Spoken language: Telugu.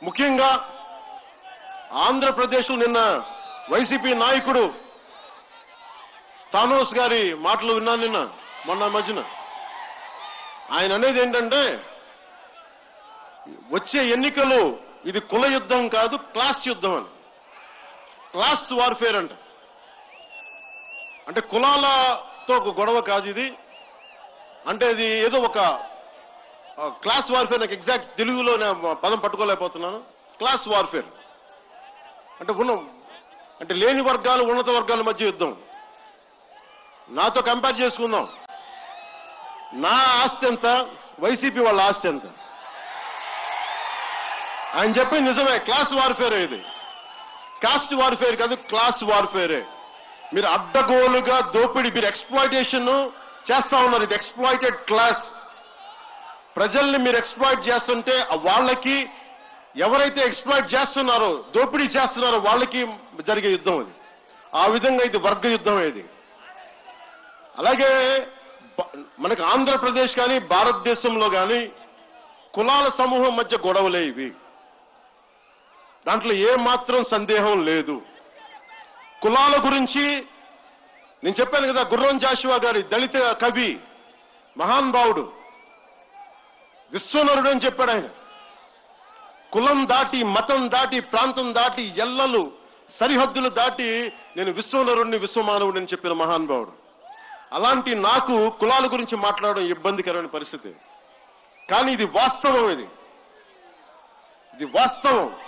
ముఖ్యంగా ఆంధ్రప్రదేశ్లో నిన్న వైసీపీ నాయకుడు థానోస్ గారి మాటలు విన్నాను నిన్న మొన్న మధ్యన ఆయన అనేది ఏంటంటే వచ్చే ఎన్నికలు ఇది కుల యుద్ధం కాదు క్లాస్ యుద్ధం అని క్లాస్ వార్ఫేర్ అంట అంటే కులాలతో ఒక గొడవ కాదు ఇది అంటే ఇది ఏదో ఒక ఆ, క్లాస్ వార్ఫేర్ నాకు ఎగ్జాక్ట్ తెలుగులో నేను పదం పట్టుకోలేకపోతున్నాను క్లాస్ వార్ఫేర్ అంటే ఉన్న అంటే లేని వర్గాలు ఉన్నత వర్గాల మధ్య యుద్ధం నాతో కంపేర్ చేసుకుందాం నా ఆస్తి ఎంత వైసీపీ వాళ్ళ ఆస్తి ఎంత ఆయన చెప్పి నిజమే క్లాస్ వార్ఫేర్ ఇది కాస్ట్ వార్ఫేర్ కాదు క్లాస్ వార్ఫేరే మీరు అడ్డగోలుగా దోపిడీ మీరు ఎక్స్ప్లాయిటేషన్ చేస్తా ఉన్నారు ఇది ఎక్స్ప్లాయిటెడ్ క్లాస్ ప్రజల్ని మీరు ఎక్స్ప్లాయిట్ చేస్తుంటే ఆ వాళ్ళకి ఎవరైతే ఎక్స్ప్లాయిట్ చేస్తున్నారో దోపిడీ చేస్తున్నారో వాళ్ళకి జరిగే యుద్ధం అది ఆ విధంగా ఇది వర్గ యుద్ధం ఇది అలాగే బ- మనకు ఆంధ్రప్రదేశ్ కానీ భారతదేశంలో కానీ కులాల సమూహం మధ్య గొడవలే ఇవి దాంట్లో ఏ మాత్రం సందేహం లేదు కులాల గురించి నేను చెప్పాను కదా గుర్రం జాషువా గారి దళిత కవి మహానుభావుడు విశ్వనరుడు అని చెప్పాడు ఆయన కులం దాటి మతం దాటి ప్రాంతం దాటి ఎల్లలు సరిహద్దులు దాటి నేను విశ్వనరుడిని విశ్వమానవుడిని చెప్పిన మహానుభావుడు అలాంటి నాకు కులాల గురించి మాట్లాడడం ఇబ్బందికరమైన పరిస్థితి కానీ ఇది వాస్తవం ఇది ఇది వాస్తవం